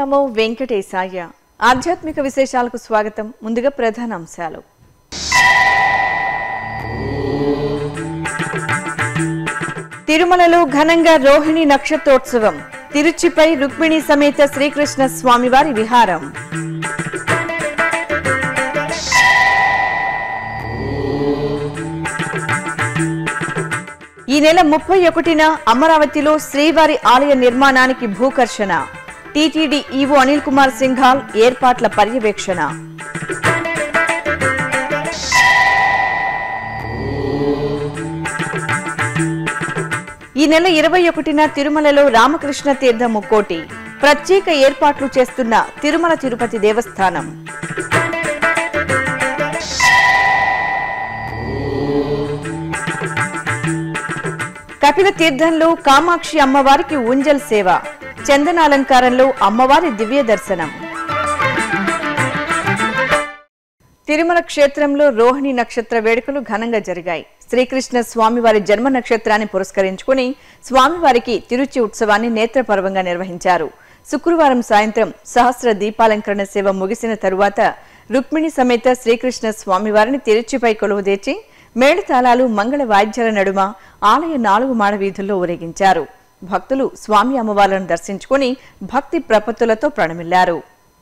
నమో వెంకటేశాయ ఆధ్యాత్మిక విశేషాలకు స్వాగతం ముందుగా ప్రధాన అంశాలు తిరుమలలో ఘనంగా రోహిణి నక్షత్రోత్సవం తిరుచిపై రుక్మిణి సమేత శ్రీకృష్ణ స్వామివారి విహారం ఈ నెల ముప్పై ఒకటిన అమరావతిలో శ్రీవారి ఆలయ నిర్మాణానికి భూకర్షణ టీటీడీ ఈవో అనిల్ కుమార్ సింఘాల్ ఏర్పాట్ల పర్యవేక్షణ ఈ నెల ఇరవై ఒకటిన తిరుమలలో రామకృష్ణ తీర్థ ముక్కోటి ప్రత్యేక ఏర్పాట్లు చేస్తున్న తిరుమల తిరుపతి దేవస్థానం కపిల తీర్థంలో కామాక్షి అమ్మవారికి ఉంజల్ సేవ చందనాలంకారంలో అమ్మవారి దివ్య దర్శనం తిరుమల క్షేత్రంలో రోహిణి నక్షత్ర వేడుకలు ఘనంగా జరిగాయి శ్రీకృష్ణ స్వామివారి జన్మ నక్షత్రాన్ని పురస్కరించుకుని స్వామివారికి తిరుచి ఉత్సవాన్ని నేత్రపర్వంగా నిర్వహించారు శుక్రవారం సాయంత్రం సహస్ర దీపాలంకరణ సేవ ముగిసిన తరువాత రుక్మిణి సమేత శ్రీకృష్ణ స్వామివారిని తిరుచిపై కొలువుదీర్చి మేళతాళాలు మంగళ వాయిద్యాల నడుమ ఆలయ నాలుగు మాడ వీధుల్లో ఊరేగించారు భక్తులు స్వామి అమ్మవార్లను దర్శించుకుని భక్తి ప్రపత్తులతో ప్రణమిల్లారు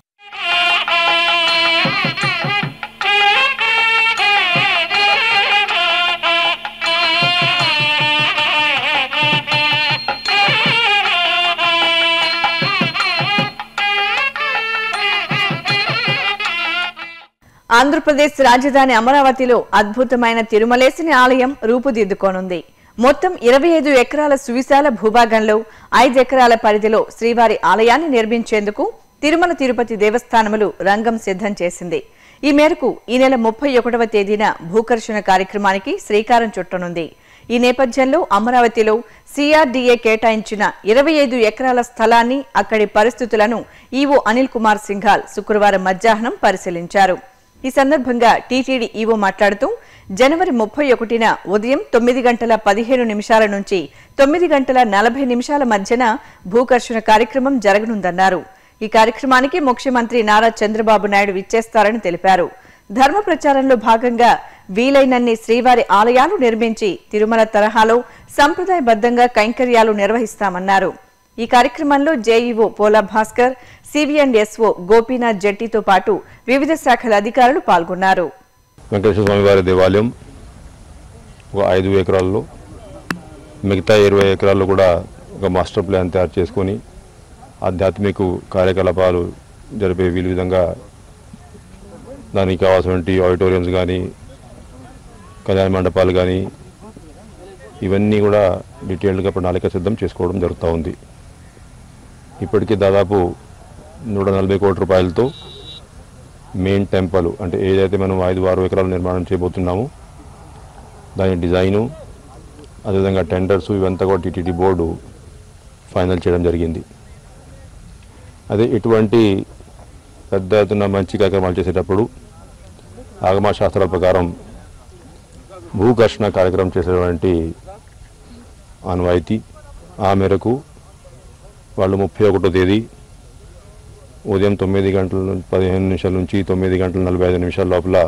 ఆంధ్రప్రదేశ్ రాజధాని అమరావతిలో అద్భుతమైన తిరుమలేసిని ఆలయం రూపుదిద్దుకోనుంది మొత్తం ఇరవై ఐదు ఎకరాల సువిశాల భూభాగంలో ఐదు ఎకరాల పరిధిలో శ్రీవారి ఆలయాన్ని నిర్మించేందుకు తిరుమల తిరుపతి దేవస్థానములు రంగం సిద్ధం చేసింది ఈ మేరకు ఈ నెల ముప్పై ఒకటవ తేదీన భూకర్షణ కార్యక్రమానికి శ్రీకారం చుట్టనుంది ఈ నేపథ్యంలో అమరావతిలో సిఆర్డీఏ కేటాయించిన ఇరవై ఐదు ఎకరాల స్థలాన్ని అక్కడి పరిస్థితులను ఈవో అనిల్ కుమార్ సింఘాల్ శుక్రవారం మధ్యాహ్నం పరిశీలించారు ఈ సందర్భంగా టీటీడీ ఈవో మాట్లాడుతూ జనవరి ముప్పై ఒకటిన ఉదయం తొమ్మిది గంటల పదిహేను నిమిషాల నుంచి తొమ్మిది గంటల నలభై నిమిషాల మధ్యన భూకర్షణ కార్యక్రమం జరగనుందన్నారు ఈ కార్యక్రమానికి ముఖ్యమంత్రి నారా చంద్రబాబు నాయుడు విచ్చేస్తారని తెలిపారు ధర్మ ప్రచారంలో భాగంగా వీలైనన్ని శ్రీవారి ఆలయాలు నిర్మించి తిరుమల తరహాలో సంప్రదాయబద్ధంగా కైంకర్యాలు నిర్వహిస్తామన్నారు ఈ కార్యక్రమంలో జేఈఓ పోలా భాస్కర్ సివిఎండ్ఎస్ఓ గోపీనాథ్ జట్టితో పాటు వివిధ శాఖల అధికారులు పాల్గొన్నారు వెంకటేశ్వర స్వామి వారి దేవాలయం ఒక ఐదు ఎకరాల్లో మిగతా ఇరవై ఎకరాల్లో కూడా ఒక మాస్టర్ ప్లాన్ తయారు చేసుకొని ఆధ్యాత్మిక కార్యకలాపాలు జరిపే వీలు విధంగా దానికి కావాల్సినటువంటి ఆడిటోరియంస్ కానీ కళ్యాణ మండపాలు కానీ ఇవన్నీ కూడా డీటెయిల్డ్గా ప్రణాళిక సిద్ధం చేసుకోవడం జరుగుతూ ఉంది ఇప్పటికీ దాదాపు నూట నలభై కోట్ల రూపాయలతో మెయిన్ టెంపుల్ అంటే ఏదైతే మనం ఐదు ఆరు ఎకరాలు నిర్మాణం చేయబోతున్నామో దాని డిజైను అదేవిధంగా టెండర్స్ ఇవంతా కూడా టీటీడీ బోర్డు ఫైనల్ చేయడం జరిగింది అదే ఇటువంటి పెద్ద ఎత్తున మంచి కార్యక్రమాలు చేసేటప్పుడు ఆగమ శాస్త్రాల ప్రకారం భూఘర్షణ కార్యక్రమం చేసేటువంటి ఆనవాయితీ ఆ మేరకు వాళ్ళు ముప్పై ఒకటో తేదీ ఉదయం తొమ్మిది గంటల నుంచి పదిహేను నిమిషాల నుంచి తొమ్మిది గంటల నలభై ఐదు నిమిషాల లోపల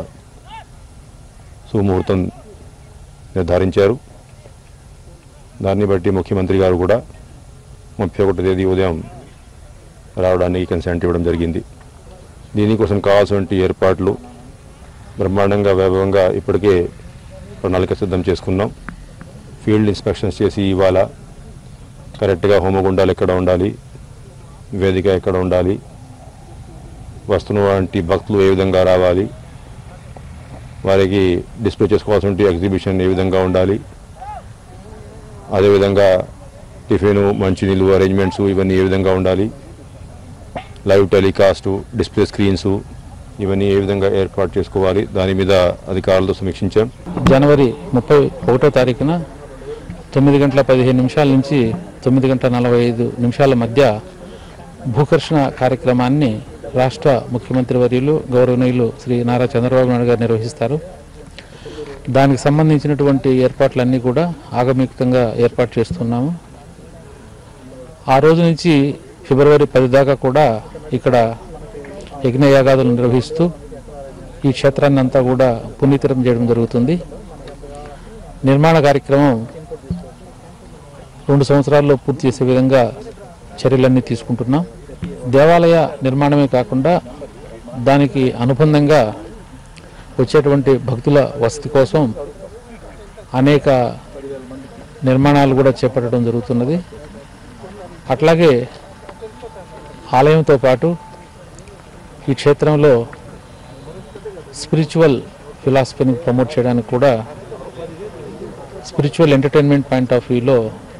సుముహూర్తం నిర్ధారించారు దాన్ని బట్టి ముఖ్యమంత్రి గారు కూడా ముప్పై ఒకటో తేదీ ఉదయం రావడానికి కన్సెంట్ ఇవ్వడం జరిగింది దీనికోసం కావాల్సినటువంటి ఏర్పాట్లు బ్రహ్మాండంగా వైభవంగా ఇప్పటికే ప్రణాళిక సిద్ధం చేసుకున్నాం ఫీల్డ్ ఇన్స్పెక్షన్స్ చేసి ఇవాళ కరెక్ట్గా హోమగుండాలు ఎక్కడ ఉండాలి వేదిక ఎక్కడ ఉండాలి వస్తున్నటువంటి భక్తులు ఏ విధంగా రావాలి వారికి డిస్ప్లే చేసుకోవాల్సిన ఎగ్జిబిషన్ ఏ విధంగా ఉండాలి అదేవిధంగా టిఫిన్ మంచినీళ్ళు అరేంజ్మెంట్స్ ఇవన్నీ ఏ విధంగా ఉండాలి లైవ్ టెలికాస్ట్ డిస్ప్లే స్క్రీన్స్ ఇవన్నీ ఏ విధంగా ఏర్పాటు చేసుకోవాలి దాని మీద అధికారులతో సమీక్షించాం జనవరి ముప్పై ఒకటో తారీఖున తొమ్మిది గంటల పదిహేను నిమిషాల నుంచి తొమ్మిది గంటల నలభై ఐదు నిమిషాల మధ్య భూకర్షణ కార్యక్రమాన్ని రాష్ట్ర ముఖ్యమంత్రి వర్యులు గౌరవనీయులు శ్రీ నారా చంద్రబాబు నాయుడు గారు నిర్వహిస్తారు దానికి సంబంధించినటువంటి ఏర్పాట్లన్నీ కూడా ఆగమికంగా ఏర్పాటు చేస్తున్నాము ఆ రోజు నుంచి ఫిబ్రవరి పది దాకా కూడా ఇక్కడ యజ్ఞయాగాదులు నిర్వహిస్తూ ఈ క్షేత్రాన్ని అంతా కూడా పునీతరం చేయడం జరుగుతుంది నిర్మాణ కార్యక్రమం రెండు సంవత్సరాల్లో పూర్తి చేసే విధంగా చర్యలన్నీ తీసుకుంటున్నాం దేవాలయ నిర్మాణమే కాకుండా దానికి అనుబంధంగా వచ్చేటువంటి భక్తుల వసతి కోసం అనేక నిర్మాణాలు కూడా చేపట్టడం జరుగుతున్నది అట్లాగే ఆలయంతో పాటు ఈ క్షేత్రంలో స్పిరిచువల్ ఫిలాసఫీని ప్రమోట్ చేయడానికి కూడా స్పిరిచువల్ ఎంటర్టైన్మెంట్ పాయింట్ ఆఫ్ వ్యూలో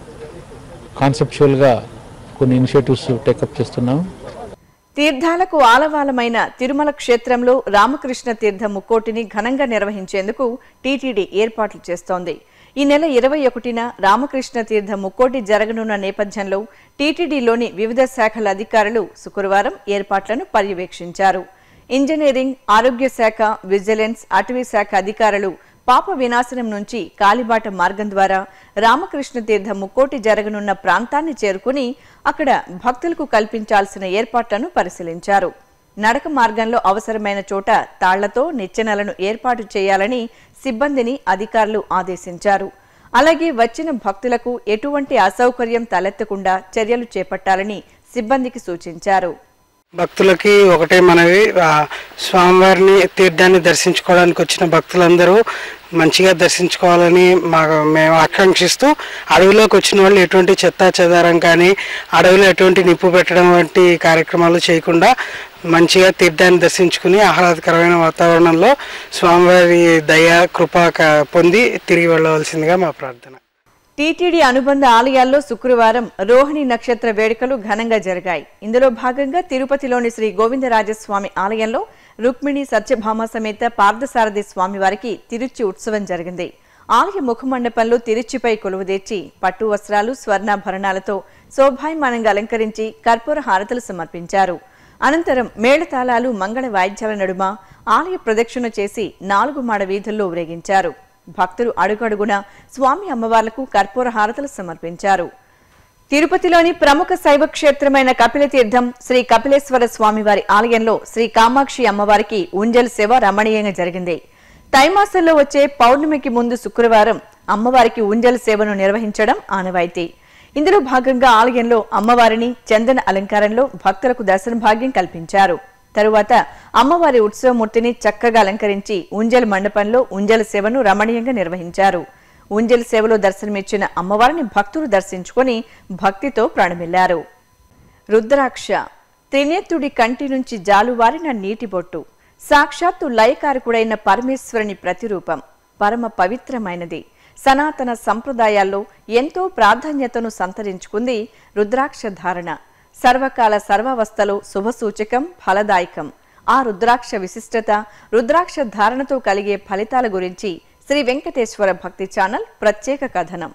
కాన్సెప్చువల్గా కొన్ని ఇనిషియేటివ్స్ టేకప్ చేస్తున్నాం తీర్థాలకు ఆలవాలమైన తిరుమల క్షేత్రంలో రామకృష్ణ తీర్థ ముక్కోటిని ఘనంగా నిర్వహించేందుకు టీటీడీ ఏర్పాట్లు చేస్తోంది ఈ నెల ఇరవై ఒకటిన రామకృష్ణ తీర్థ ముక్కోటి జరగనున్న నేపథ్యంలో టీటీడీలోని వివిధ శాఖల అధికారులు శుక్రవారం ఏర్పాట్లను పర్యవేక్షించారు ఇంజనీరింగ్ ఆరోగ్య శాఖ విజిలెన్స్ అటవీ శాఖ అధికారులు పాప వినాశనం నుంచి కాలిబాట మార్గం ద్వారా రామకృష్ణ తీర్థ ముక్కోటి జరగనున్న ప్రాంతాన్ని చేరుకుని అక్కడ భక్తులకు కల్పించాల్సిన ఏర్పాట్లను పరిశీలించారు నడక మార్గంలో అవసరమైన చోట తాళ్లతో నిచ్చెనలను ఏర్పాటు చేయాలని సిబ్బందిని అధికారులు ఆదేశించారు అలాగే వచ్చిన భక్తులకు ఎటువంటి అసౌకర్యం తలెత్తకుండా చర్యలు చేపట్టాలని సిబ్బందికి సూచించారు భక్తులకి ఒకటే మనవి ఆ, స్వామివారిని తీర్థాన్ని దర్శించుకోవడానికి వచ్చిన భక్తులందరూ మంచిగా దర్శించుకోవాలని మా మేము ఆకాంక్షిస్తూ అడవిలోకి వచ్చిన వాళ్ళు ఎటువంటి చెత్తా చెదారం కానీ అడవిలో ఎటువంటి నిప్పు పెట్టడం వంటి కార్యక్రమాలు చేయకుండా మంచిగా తీర్థాన్ని దర్శించుకుని ఆహ్లాదకరమైన వాతావరణంలో స్వామివారి దయ కృప క- పొంది తిరిగి వెళ్ళవలసిందిగా మా ప్రార్థన టీటీడీ అనుబంధ ఆలయాల్లో శుక్రవారం రోహిణి నక్షత్ర వేడుకలు ఘనంగా జరిగాయి ఇందులో భాగంగా తిరుపతిలోని శ్రీ గోవిందరాజస్వామి ఆలయంలో రుక్మిణి సత్యభామ సమేత పార్థసారథి స్వామివారికి తిరుచి ఉత్సవం జరిగింది ఆలయ ముఖమండపంలో తిరుచిపై కొలువుదీర్చి పట్టు వస్త్రాలు స్వర్ణాభరణాలతో శోభాయమానంగా అలంకరించి కర్పూర హారతులు సమర్పించారు అనంతరం మేళతాళాలు మంగళ వాయిద్యాల నడుమ ఆలయ ప్రదక్షిణ చేసి నాలుగు మాడ వీధుల్లో ఊరేగించారు భక్తులు అడుగడుగున స్వామి అమ్మవార్లకు కర్పూర హారతులు సమర్పించారు తిరుపతిలోని ప్రముఖ శైవ క్షేత్రమైన కపిలతీర్థం శ్రీ కపిలేశ్వర స్వామివారి ఆలయంలో శ్రీ కామాక్షి అమ్మవారికి ఉంజల్ సేవ రమణీయంగా జరిగింది తైమాసంలో వచ్చే పౌర్ణమికి ముందు శుక్రవారం అమ్మవారికి ఉంజల్ సేవను నిర్వహించడం ఆనవాయితీ ఇందులో భాగంగా ఆలయంలో అమ్మవారిని చందన అలంకారంలో భక్తులకు దర్శన భాగ్యం కల్పించారు తరువాత అమ్మవారి ఉత్సవమూర్తిని చక్కగా అలంకరించి ఉంజల్ మండపంలో ఉంజల్ సేవను రమణీయంగా నిర్వహించారు ఉంజల్ సేవలో దర్శనమిచ్చిన అమ్మవారిని భక్తులు దర్శించుకొని భక్తితో ప్రాణమిల్లారు రుద్రాక్ష త్రినేత్రుడి కంటి నుంచి జాలువారిన నీటి బొట్టు సాక్షాత్తు లయకారకుడైన పరమేశ్వరుని ప్రతిరూపం పరమ పవిత్రమైనది సనాతన సంప్రదాయాల్లో ఎంతో ప్రాధాన్యతను సంతరించుకుంది రుద్రాక్ష ధారణ సర్వకాల సర్వావస్థలో శుభసూచకం ఫలదాయకం ఆ రుద్రాక్ష విశిష్టత రుద్రాక్ష ధారణతో కలిగే ఫలితాల గురించి శ్రీ వెంకటేశ్వర భక్తి ఛానల్ ప్రత్యేక కథనం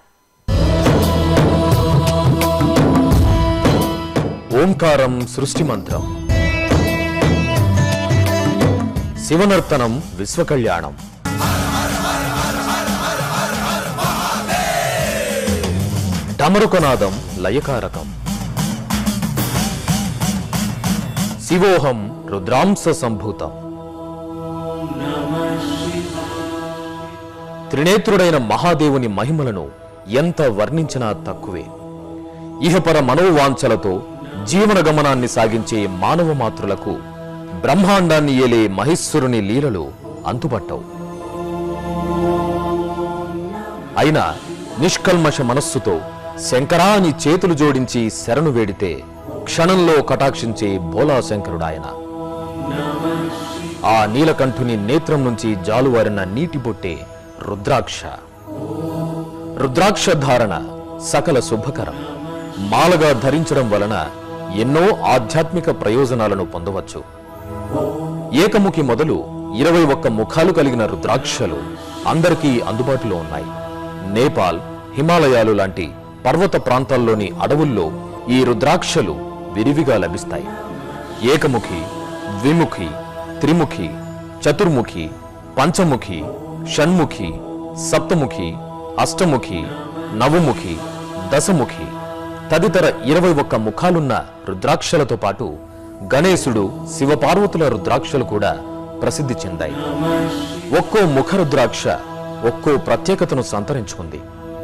ఓంకారం సృష్టి మంత్రం శివనర్తనం విశ్వకళ్యాణం డమరుకనాదం లయకారకం శివోహం రుద్రాంశ సంభూతం త్రినేత్రుడైన మహాదేవుని మహిమలను ఎంత వర్ణించినా తక్కువే ఇహపర మనోవాంఛలతో జీవన గమనాన్ని సాగించే మానవ మాతృలకు బ్రహ్మాండాన్ని ఏలే మహేశ్వరుని లీలలు అంతుపట్టవు అయినా నిష్కల్మష మనస్సుతో శంకరా అని చేతులు జోడించి శరణు వేడితే క్షణంలో కటాక్షించే భోలా శంకరుడాయన ఆ నీలకంఠుని నేత్రం నుంచి జాలువారిన నీటి బొట్టే రుద్రాక్ష రుద్రాక్ష ధారణ సకల శుభకరం మాలగా ధరించడం వలన ఎన్నో ఆధ్యాత్మిక ప్రయోజనాలను పొందవచ్చు ఏకముఖి మొదలు ఇరవై ఒక్క ముఖాలు కలిగిన రుద్రాక్షలు అందరికీ అందుబాటులో ఉన్నాయి నేపాల్ హిమాలయాలు లాంటి పర్వత ప్రాంతాల్లోని అడవుల్లో ఈ రుద్రాక్షలు విరివిగా లభిస్తాయి ఏకముఖి ద్విముఖి త్రిముఖి చతుర్ముఖి పంచముఖి షణ్ముఖి సప్తముఖి అష్టముఖి నవముఖి దశముఖి తదితర ఇరవై ఒక్క ముఖాలున్న రుద్రాక్షలతో పాటు గణేశుడు శివపార్వతుల రుద్రాక్షలు కూడా ప్రసిద్ధి చెందాయి ఒక్కో ముఖ రుద్రాక్ష ఒక్కో ప్రత్యేకతను సంతరించుకుంది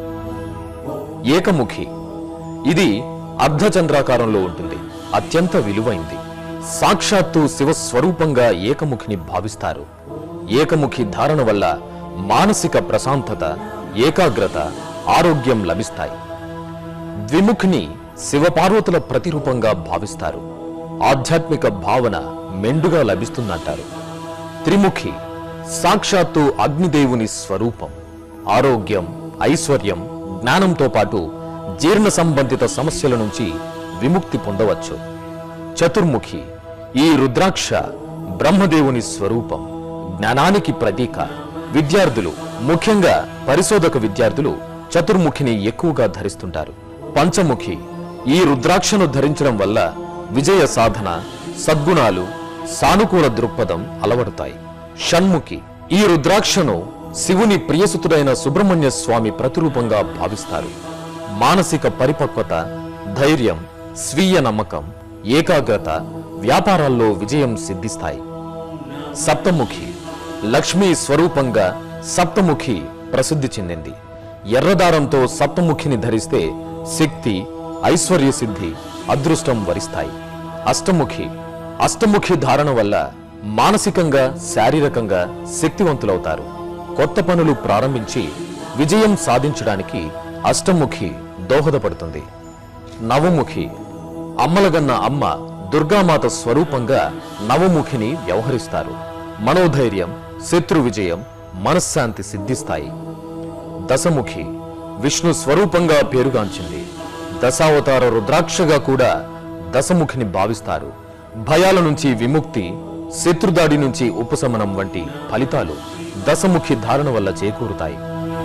ఏకముఖి ఇది అర్ధచంద్రాకారంలో ఉంటుంది అత్యంత విలువైంది సాక్షాత్తు శివస్వరూపంగా ఏకముఖిని భావిస్తారు ఏకముఖి ధారణ వల్ల మానసిక ప్రశాంతత ఏకాగ్రత ఆరోగ్యం లభిస్తాయి ద్విముఖిని శివపార్వతుల ప్రతిరూపంగా భావిస్తారు ఆధ్యాత్మిక భావన మెండుగా లభిస్తుందంటారు త్రిముఖి సాక్షాత్తు అగ్నిదేవుని స్వరూపం ఆరోగ్యం ఐశ్వర్యం జ్ఞానంతో పాటు జీర్ణ సంబంధిత సమస్యల నుంచి విముక్తి పొందవచ్చు చతుర్ముఖి ఈ రుద్రాక్ష బ్రహ్మదేవుని స్వరూపం జ్ఞానానికి ప్రతీక విద్యార్థులు ముఖ్యంగా పరిశోధక విద్యార్థులు చతుర్ముఖిని ఎక్కువగా ధరిస్తుంటారు పంచముఖి ఈ రుద్రాక్షను ధరించడం వల్ల విజయ సాధన సద్గుణాలు సానుకూల దృక్పథం అలవడతాయి షణ్ముఖి ఈ రుద్రాక్షను శివుని ప్రియసుతుడైన సుబ్రహ్మణ్య స్వామి ప్రతిరూపంగా భావిస్తారు మానసిక పరిపక్వత ధైర్యం స్వీయ నమ్మకం ఏకాగ్రత వ్యాపారాల్లో విజయం సిద్ధిస్తాయి సప్తముఖి లక్ష్మీ స్వరూపంగా సప్తముఖి ప్రసిద్ధి చెందింది ఎర్రదారంతో సప్తముఖిని ధరిస్తే శక్తి ఐశ్వర్య సిద్ధి అదృష్టం వరిస్తాయి అష్టముఖి అష్టముఖి ధారణ వల్ల మానసికంగా శారీరకంగా శక్తివంతులవుతారు కొత్త పనులు ప్రారంభించి విజయం సాధించడానికి అష్టముఖి దోహదపడుతుంది నవముఖి అమ్మలగన్న అమ్మ దుర్గామాత స్వరూపంగా నవముఖిని వ్యవహరిస్తారు మనోధైర్యం శత్రు విజయం మనశ్శాంతి సిద్ధిస్తాయి దశముఖి విష్ణు స్వరూపంగా పేరుగాంచింది దశావతార రుద్రాక్షగా కూడా దశముఖిని భావిస్తారు భయాల నుంచి విముక్తి శత్రుదాడి నుంచి ఉపశమనం వంటి ఫలితాలు దశముఖి ధారణ వల్ల చేకూరుతాయి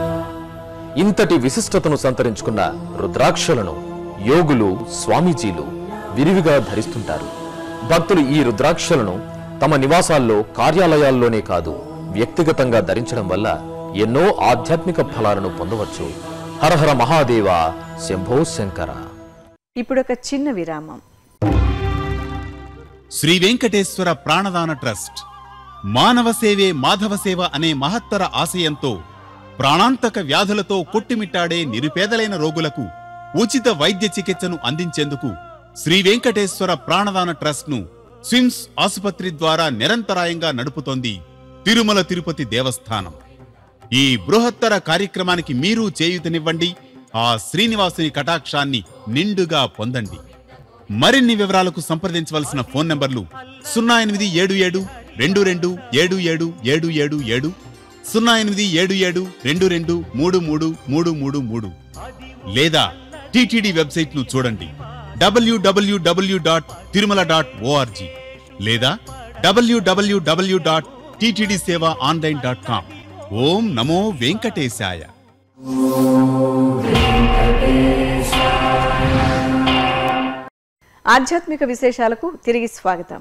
ఇంతటి విశిష్టతను సంతరించుకున్న రుద్రాక్షలను యోగులు స్వామీజీలు విరివిగా ధరిస్తుంటారు భక్తులు ఈ రుద్రాక్షలను తమ నివాసాల్లో కార్యాలయాల్లోనే కాదు వ్యక్తిగతంగా ధరించడం వల్ల ఎన్నో ఆధ్యాత్మిక ఫలాలను పొందవచ్చు హరహర మహాదేవ శంభో శంకర ఇప్పుడొక చిన్న విరామం శ్రీ వెంకటేశ్వర ప్రాణదాన ట్రస్ట్ మానవ సేవే మాధవ సేవ అనే మహత్తర ఆశయంతో ప్రాణాంతక వ్యాధులతో కొట్టుమిట్టాడే నిరుపేదలైన రోగులకు ఉచిత వైద్య చికిత్సను అందించేందుకు శ్రీ వెంకటేశ్వర ప్రాణదాన ట్రస్ట్ ను స్విమ్స్ ఆసుపత్రి ద్వారా నిరంతరాయంగా నడుపుతోంది తిరుమల తిరుపతి దేవస్థానం ఈ బృహత్తర కార్యక్రమానికి మీరు చేయూతనివ్వండి ఆ శ్రీనివాసుని కటాక్షాన్ని నిండుగా పొందండి మరిన్ని వివరాలకు సంప్రదించవలసిన ఫోన్ నంబర్లు సున్నా ఎనిమిది ఏడు ఏడు రెండు రెండు ఏడు ఏడు ఏడు ఏడు ఏడు సున్నా ఎనిమిది ఏడు ఏడు రెండు రెండు మూడు మూడు మూడు మూడు మూడు లేదా టిటిడి వెబ్సైట్ ను చూడండి డబ్ల్యూడబ్ల్యూడబ్ల్యూ డాట్ తిరుమల డాట్ ఓఆర్జీ లేదా డబ్ల్యూడబ్ల్యూడబ్ల్యూ dot TTD seva online dot com ఓం నమో వెంకటేశాయ ఆధ్యాత్మిక విశేషాలకు తిరిగి స్వాగతం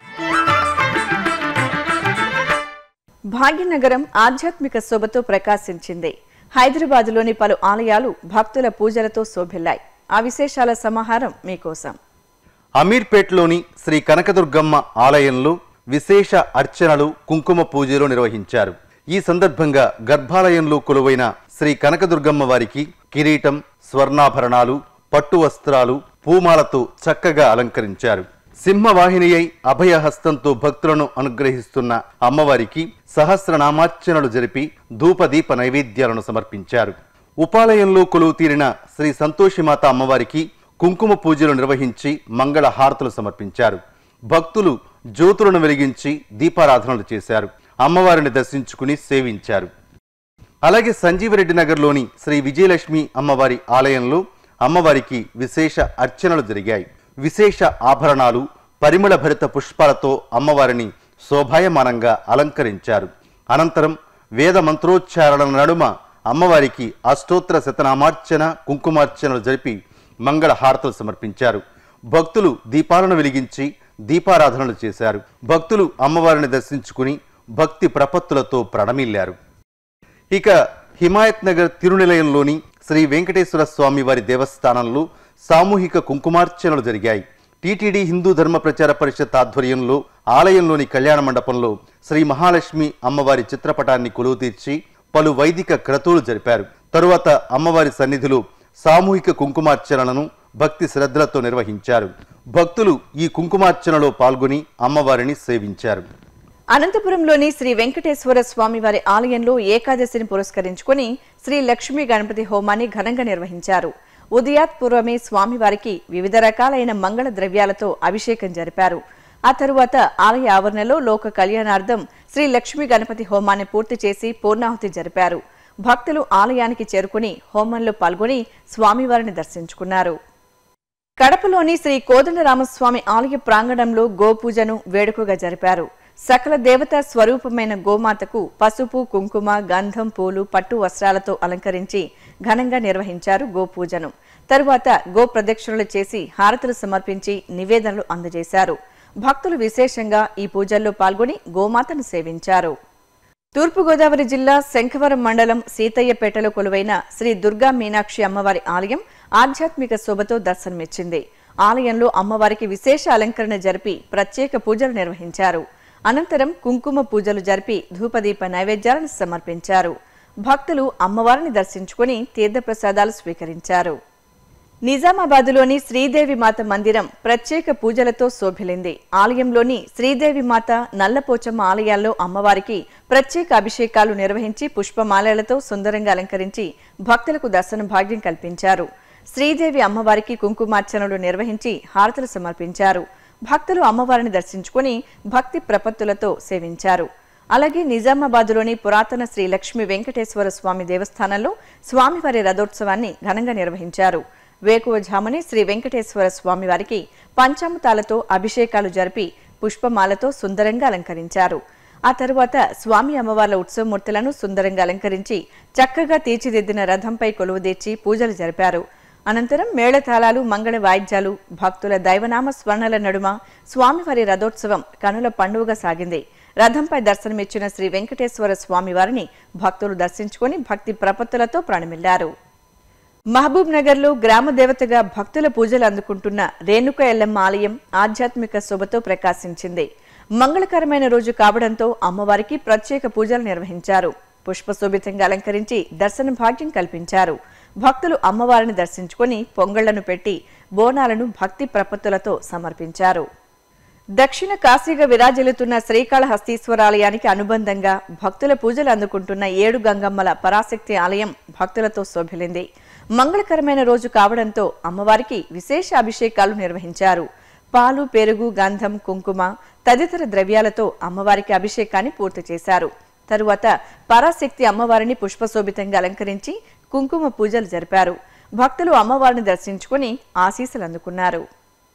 భాగ్యనగరం ఆధ్యాత్మిక శోభతో ప్రకాశించింది హైదరాబాదులోని పలు ఆలయాలు భక్తుల పూజలతో శోభిల్లాయి ఆ విశేషాల సమాహారం మీకోసం అమీర్పేట్లోని శ్రీ కనకదుర్గమ్మ ఆలయంలో విశేష అర్చనలు కుంకుమ పూజలు నిర్వహించారు ఈ సందర్భంగా గర్భాలయంలో కొలువైన శ్రీ కనకదుర్గమ్మ వారికి కిరీటం స్వర్ణాభరణాలు పట్టు వస్త్రాలు పూమాలతో చక్కగా అలంకరించారు సింహవాహిని అయి అభయహస్తంతో భక్తులను అనుగ్రహిస్తున్న అమ్మవారికి సహస్రనామార్చనలు జరిపి ధూపదీప నైవేద్యాలను సమర్పించారు ఉపాలయంలో కొలువు తీరిన శ్రీ సంతోషిమాత అమ్మవారికి కుంకుమ పూజలు నిర్వహించి మంగళ హారతులు సమర్పించారు భక్తులు జ్యోతులను వెలిగించి దీపారాధనలు చేశారు అమ్మవారిని దర్శించుకుని సేవించారు అలాగే సంజీవరెడ్డి నగర్లోని శ్రీ విజయలక్ష్మి అమ్మవారి ఆలయంలో అమ్మవారికి విశేష అర్చనలు జరిగాయి విశేష ఆభరణాలు పరిమళ భరిత పుష్పాలతో అమ్మవారిని శోభాయమానంగా అలంకరించారు అనంతరం వేద మంత్రోచ్చారణల నడుమ అమ్మవారికి అష్టోత్తర శతనామార్చన కుంకుమార్చనలు జరిపి మంగళ హారతులు సమర్పించారు భక్తులు దీపాలను వెలిగించి దీపారాధనలు చేశారు భక్తులు అమ్మవారిని దర్శించుకుని భక్తి ప్రపత్తులతో ప్రణమిల్లారు ఇక హిమాయత్ నగర్ తిరునిలయంలోని శ్రీ వెంకటేశ్వర స్వామి వారి దేవస్థానంలో సామూహిక కుంకుమార్చనలు జరిగాయి టీటీడీ హిందూ ధర్మ ప్రచార పరిషత్ ఆధ్వర్యంలో ఆలయంలోని కళ్యాణ మండపంలో శ్రీ మహాలక్ష్మి అమ్మవారి చిత్రపటాన్ని కొలువు తీర్చి పలు వైదిక క్రతువులు జరిపారు తరువాత అమ్మవారి సన్నిధిలో సామూహిక కుంకుమార్చనలను భక్తి శ్రద్ధలతో నిర్వహించారు భక్తులు ఈ కుంకుమార్చనలో పాల్గొని అమ్మవారిని సేవించారు అనంతపురంలోని శ్రీ వెంకటేశ్వర స్వామి వారి ఆలయంలో ఏకాదశిని పురస్కరించుకుని శ్రీ లక్ష్మీ గణపతి హోమాన్ని ఘనంగా నిర్వహించారు ఉదయాత్ పూర్వమే స్వామివారికి వివిధ రకాలైన మంగళ ద్రవ్యాలతో అభిషేకం జరిపారు ఆ తరువాత ఆలయ ఆవరణలో లోక కళ్యాణార్థం శ్రీ లక్ష్మీ గణపతి హోమాన్ని పూర్తి చేసి పూర్ణాహుతి జరిపారు భక్తులు ఆలయానికి చేరుకుని హోమంలో పాల్గొని స్వామివారిని దర్శించుకున్నారు కడపలోని శ్రీ కోదండరామస్వామి ఆలయ ప్రాంగణంలో గోపూజను వేడుకగా జరిపారు సకల దేవతా స్వరూపమైన గోమాతకు పసుపు కుంకుమ గంధం పూలు పట్టు వస్త్రాలతో అలంకరించి ఘనంగా నిర్వహించారు గోపూజను తరువాత గో ప్రదక్షిణలు చేసి హారతులు సమర్పించి నివేదనలు అందజేశారు భక్తులు విశేషంగా ఈ పూజల్లో పాల్గొని గోమాతను సేవించారు తూర్పుగోదావరి జిల్లా శంఖవరం మండలం సీతయ్యపేటలో కొలువైన శ్రీ దుర్గా మీనాక్షి అమ్మవారి ఆలయం ఆధ్యాత్మిక శోభతో దర్శనమిచ్చింది ఆలయంలో అమ్మవారికి విశేష అలంకరణ జరిపి ప్రత్యేక పూజలు నిర్వహించారు అనంతరం కుంకుమ పూజలు జరిపి ధూపదీప నైవేద్యాలను సమర్పించారు భక్తులు అమ్మవారిని దర్శించుకుని తీర్థప్రసాదాలు స్వీకరించారు నిజామాబాదులోని శ్రీదేవి మాత మందిరం ప్రత్యేక పూజలతో శోభిలింది ఆలయంలోని శ్రీదేవి మాత నల్లపోచమ్మ ఆలయాల్లో అమ్మవారికి ప్రత్యేక అభిషేకాలు నిర్వహించి పుష్పమాలలతో సుందరంగా అలంకరించి భక్తులకు దర్శన భాగ్యం కల్పించారు శ్రీదేవి అమ్మవారికి కుంకుమార్చనలు నిర్వహించి హారతులు సమర్పించారు భక్తులు అమ్మవారిని దర్శించుకుని భక్తి ప్రపత్తులతో సేవించారు అలాగే నిజామాబాదులోని పురాతన శ్రీ లక్ష్మీ వెంకటేశ్వర స్వామి దేవస్థానంలో స్వామివారి రథోత్సవాన్ని ఘనంగా నిర్వహించారు వేకువఝామునే శ్రీ వెంకటేశ్వర స్వామి వారికి పంచామృతాలతో అభిషేకాలు జరిపి పుష్పమాలతో సుందరంగా అలంకరించారు ఆ తరువాత స్వామి అమ్మవార్ల ఉత్సవమూర్తులను సుందరంగా అలంకరించి చక్కగా తీర్చిదిద్దిన రథంపై కొలువుదీర్చి పూజలు జరిపారు అనంతరం మేళతాళాలు మంగళ వాయిద్యాలు భక్తుల దైవనామ స్వర్ణల నడుమ స్వామివారి రథోత్సవం కనుల పండుగగా సాగింది రథంపై దర్శనమిచ్చిన శ్రీ వెంకటేశ్వర స్వామివారిని భక్తులు దర్శించుకుని భక్తి ప్రపత్తులతో ప్రాణమిల్లారు మహబూబ్ నగర్ లో గ్రామ దేవతగా భక్తుల పూజలు అందుకుంటున్న రేణుక ఎల్లమ్మ ఆలయం ఆధ్యాత్మిక శోభతో ప్రకాశించింది మంగళకరమైన రోజు కావడంతో అమ్మవారికి ప్రత్యేక పూజలు నిర్వహించారు పుష్పశోభితంగా అలంకరించి దర్శన భాగ్యం కల్పించారు భక్తులు అమ్మవారిని దర్శించుకుని పొంగళ్లను పెట్టి బోనాలను భక్తి ప్రపత్తులతో సమర్పించారు దక్షిణ కాశీగా విరాజిల్లుతున్న శ్రీకాళహస్తీశ్వరాలయానికి అనుబంధంగా భక్తుల పూజలు అందుకుంటున్న ఏడు గంగమ్మల పరాశక్తి ఆలయం భక్తులతో శోభిలింది మంగళకరమైన రోజు కావడంతో అమ్మవారికి విశేష అభిషేకాలు నిర్వహించారు పాలు పెరుగు గంధం కుంకుమ తదితర ద్రవ్యాలతో అమ్మవారికి అభిషేకాన్ని పూర్తి చేశారు తరువాత పరాశక్తి అమ్మవారిని పుష్పశోభితంగా అలంకరించి కుంకుమ పూజలు జరిపారు భక్తులు అమ్మవారిని దర్శించుకుని ఆశీస్సులు అందుకున్నారు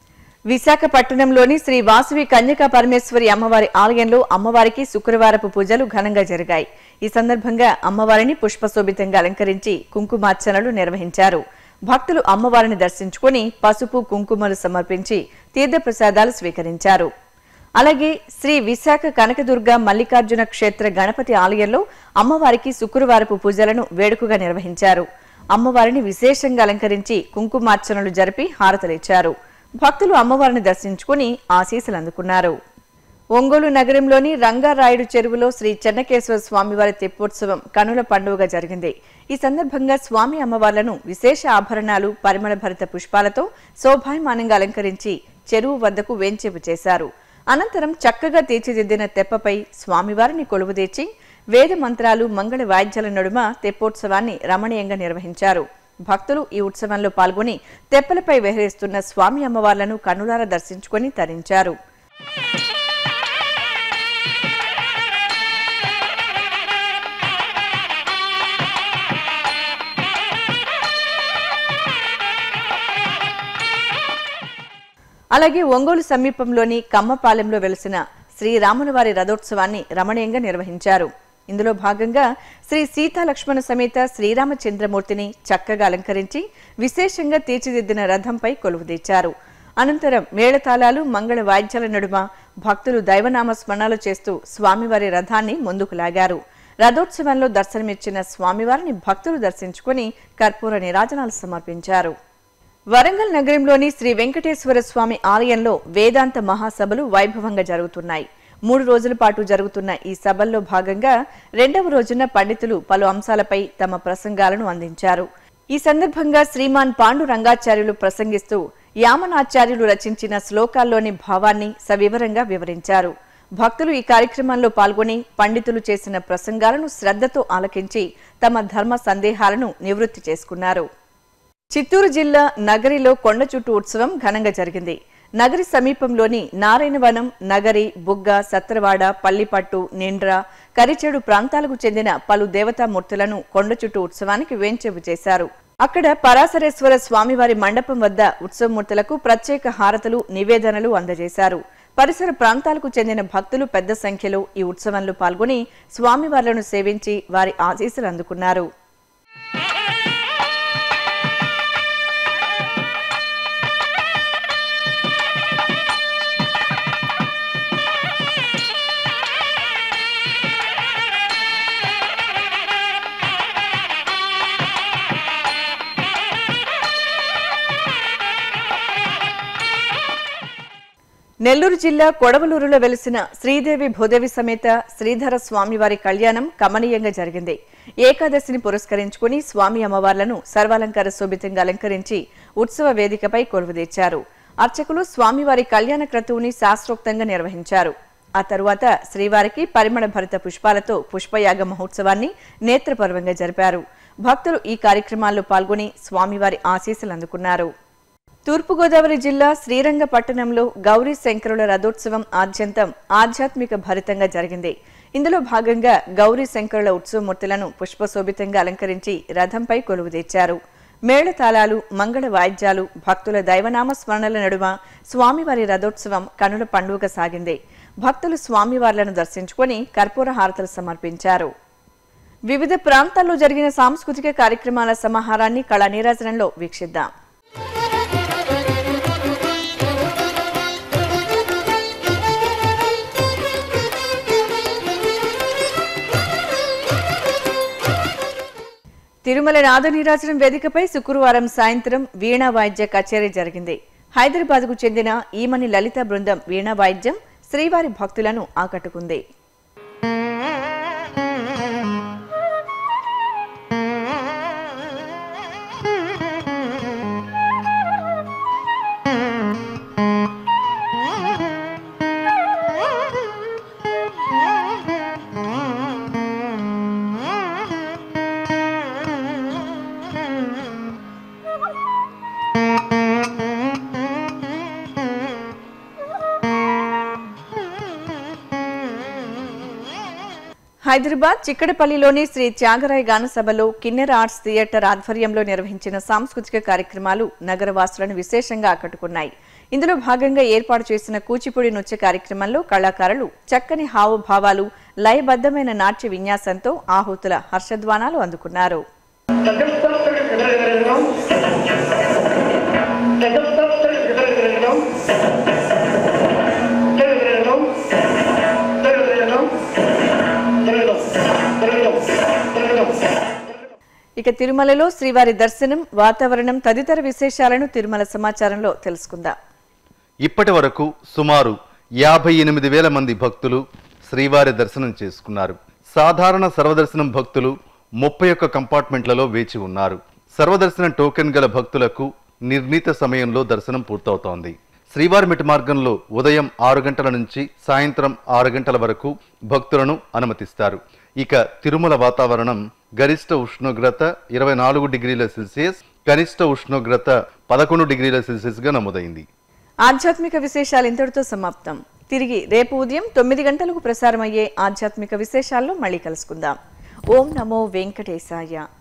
విశాఖపట్నంలోని శ్రీ వాసవి కన్యకా పరమేశ్వరి అమ్మవారి ఆలయంలో అమ్మవారికి శుక్రవారపు పూజలు ఘనంగా జరిగాయి ఈ సందర్భంగా అమ్మవారిని పుష్పశోభితంగా అలంకరించి కుంకుమార్చనలు నిర్వహించారు భక్తులు అమ్మవారిని దర్శించుకుని పసుపు కుంకుమలు సమర్పించి తీర్థప్రసాదాలు స్వీకరించారు అలాగే శ్రీ విశాఖ కనకదుర్గ మల్లికార్జున క్షేత్ర గణపతి ఆలయంలో అమ్మవారికి శుక్రవారపు పూజలను వేడుకగా నిర్వహించారు అమ్మవారిని విశేషంగా అలంకరించి కుంకుమార్చనలు జరిపి హారతలిచ్చారు భక్తులు అమ్మవారిని దర్శించుకుని ఆశీస్సులు అందుకున్నారు ఒంగోలు నగరంలోని రంగారాయుడు చెరువులో శ్రీ చెన్నకేశ్వర స్వామివారి తెప్పోత్సవం కనుల పండుగగా జరిగింది ఈ సందర్భంగా స్వామి అమ్మవార్లను విశేష ఆభరణాలు పరిమళ భరిత పుష్పాలతో శోభాయమానంగా అలంకరించి చెరువు వద్దకు వేంచేపు చేశారు అనంతరం చక్కగా తీర్చిదిద్దిన తెప్పపై స్వామివారిని కొలువుదీర్చి వేద మంత్రాలు మంగళ వాయిద్యాల నడుమ తెప్పోత్సవాన్ని రమణీయంగా నిర్వహించారు భక్తులు ఈ ఉత్సవంలో పాల్గొని తెప్పలపై విహరిస్తున్న స్వామి అమ్మవార్లను కన్నులారా దర్శించుకొని తరించారు అలాగే ఒంగోలు సమీపంలోని కమ్మపాలెంలో వెలిసిన శ్రీరాములవారి రథోత్సవాన్ని రమణీయంగా నిర్వహించారు ఇందులో భాగంగా శ్రీ సీతాలక్ష్మణ సమేత శ్రీరామచంద్రమూర్తిని చక్కగా అలంకరించి విశేషంగా తీర్చిదిద్దిన రథంపై కొలువుదీర్చారు అనంతరం మేళతాళాలు మంగళ వాయిద్యాల నడుమ భక్తులు దైవనామ స్మరణలు చేస్తూ స్వామివారి రథాన్ని ముందుకు లాగారు రథోత్సవంలో దర్శనమిచ్చిన స్వామివారిని భక్తులు దర్శించుకుని కర్పూర నిరాజనాలు సమర్పించారు వరంగల్ నగరంలోని శ్రీ వెంకటేశ్వర స్వామి ఆలయంలో వేదాంత మహాసభలు వైభవంగా జరుగుతున్నాయి మూడు రోజుల పాటు జరుగుతున్న ఈ సభల్లో భాగంగా రెండవ రోజున పండితులు పలు అంశాలపై తమ ప్రసంగాలను అందించారు ఈ సందర్భంగా శ్రీమాన్ పాండు రంగాచార్యులు ప్రసంగిస్తూ యామనాచార్యులు రచించిన శ్లోకాల్లోని భావాన్ని సవివరంగా వివరించారు భక్తులు ఈ కార్యక్రమంలో పాల్గొని పండితులు చేసిన ప్రసంగాలను శ్రద్ధతో ఆలకించి తమ ధర్మ సందేహాలను నివృత్తి చేసుకున్నారు చిత్తూరు జిల్లా నగరిలో కొండ చుట్టూ ఉత్సవం ఘనంగా జరిగింది నగరి సమీపంలోని నారాయణవనం నగరి బుగ్గ సత్రవాడ పల్లిపట్టు నిండ్ర కరిచెడు ప్రాంతాలకు చెందిన పలు దేవతామూర్తులను కొండ చుట్టూ ఉత్సవానికి వేంచెవు చేశారు అక్కడ పరాశరేశ్వర స్వామివారి మండపం వద్ద ఉత్సవమూర్తులకు ప్రత్యేక హారతులు నివేదనలు అందజేశారు పరిసర ప్రాంతాలకు చెందిన భక్తులు పెద్ద సంఖ్యలో ఈ ఉత్సవంలో పాల్గొని స్వామివార్లను సేవించి వారి ఆశీస్సులు అందుకున్నారు నెల్లూరు జిల్లా కొడవలూరులో వెలిసిన శ్రీదేవి భూదేవి సమేత శ్రీధర స్వామివారి కళ్యాణం కమనీయంగా జరిగింది ఏకాదశిని పురస్కరించుకుని స్వామి అమ్మవార్లను సర్వాలంకార శోభితంగా అలంకరించి ఉత్సవ వేదికపై కొలువుదీర్చారు అర్చకులు స్వామివారి కళ్యాణ క్రతువుని శాస్త్రోక్తంగా నిర్వహించారు ఆ తరువాత శ్రీవారికి పరిమళ భరిత పుష్పాలతో పుష్పయాగ మహోత్సవాన్ని నేత్రపర్వంగా జరిపారు భక్తులు ఈ కార్యక్రమాల్లో పాల్గొని స్వామివారి ఆశీస్సులు అందుకున్నారు తూర్పుగోదావరి జిల్లా శ్రీరంగపట్టణంలో గౌరీ శంకరుల రథోత్సవం ఆద్యంతం ఆధ్యాత్మిక భరితంగా జరిగింది ఇందులో భాగంగా గౌరీ శంకరుల ఉత్సవమూర్తులను పుష్పశోభితంగా అలంకరించి రథంపై కొలువుదీర్చారు మేళతాళాలు మంగళ వాయిద్యాలు భక్తుల దైవనామ స్మరణల నడుమ స్వామివారి రథోత్సవం కనుల పండుగ సాగింది భక్తులు స్వామివార్లను దర్శించుకొని కర్పూర హారతలు సమర్పించారు వివిధ ప్రాంతాల్లో జరిగిన సాంస్కృతిక కార్యక్రమాల సమాహారాన్ని కళా నీరాజనంలో వీక్షిద్దాం తిరుమల నాదనీరాజనం వేదికపై శుక్రవారం సాయంత్రం వీణా వాయిద్య కచేరీ జరిగింది హైదరాబాద్కు చెందిన ఈమని లలిత బృందం వీణా వాయిద్యం శ్రీవారి భక్తులను ఆకట్టుకుంది హైదరాబాద్ చిక్కడపల్లిలోని శ్రీ త్యాగరాయ గాన సభలో కిన్నెర ఆర్ట్స్ థియేటర్ ఆధ్వర్యంలో నిర్వహించిన సాంస్కృతిక కార్యక్రమాలు నగరవాసులను విశేషంగా ఆకట్టుకున్నాయి ఇందులో భాగంగా ఏర్పాటు చేసిన కూచిపూడి నృత్య కార్యక్రమంలో కళాకారులు చక్కని హావభావాలు లయబద్ధమైన నాట్య విన్యాసంతో ఆహుతుల హర్షధ్వానాలు అందుకున్నారు ఇక తిరుమలలో శ్రీవారి దర్శనం వాతావరణం తదితర విశేషాలను తిరుమల సమాచారంలో తెలుసుకుందాం ఇప్పటి వరకు సుమారు యాభై ఎనిమిది వేల మంది భక్తులు శ్రీవారి దర్శనం చేసుకున్నారు సాధారణ సర్వదర్శనం భక్తులు ముప్పై ఒక్క కంపార్ట్మెంట్లలో వేచి ఉన్నారు సర్వదర్శనం టోకెన్ గల భక్తులకు నిర్ణీత సమయంలో దర్శనం పూర్తవుతోంది శ్రీవారి మెట్టు మార్గంలో ఉదయం ఆరు గంటల నుంచి సాయంత్రం ఆరు గంటల వరకు భక్తులను అనుమతిస్తారు ఇక తిరుమల వాతావరణం గరిష్ట ఉష్ణోగ్రత ఇరవై నాలుగు డిగ్రీల సెల్సియస్ కనిష్ట ఉష్ణోగ్రత పదకొండు డిగ్రీల సెల్సియస్ గా నమోదైంది ఆధ్యాత్మిక విశేషాలు ఇంతటితో సమాప్తం తిరిగి రేపు ఉదయం తొమ్మిది గంటలకు ప్రసారమయ్యే ఆధ్యాత్మిక విశేషాల్లో మళ్ళీ కలుసుకుందాం ఓం నమో వెంకటేశాయ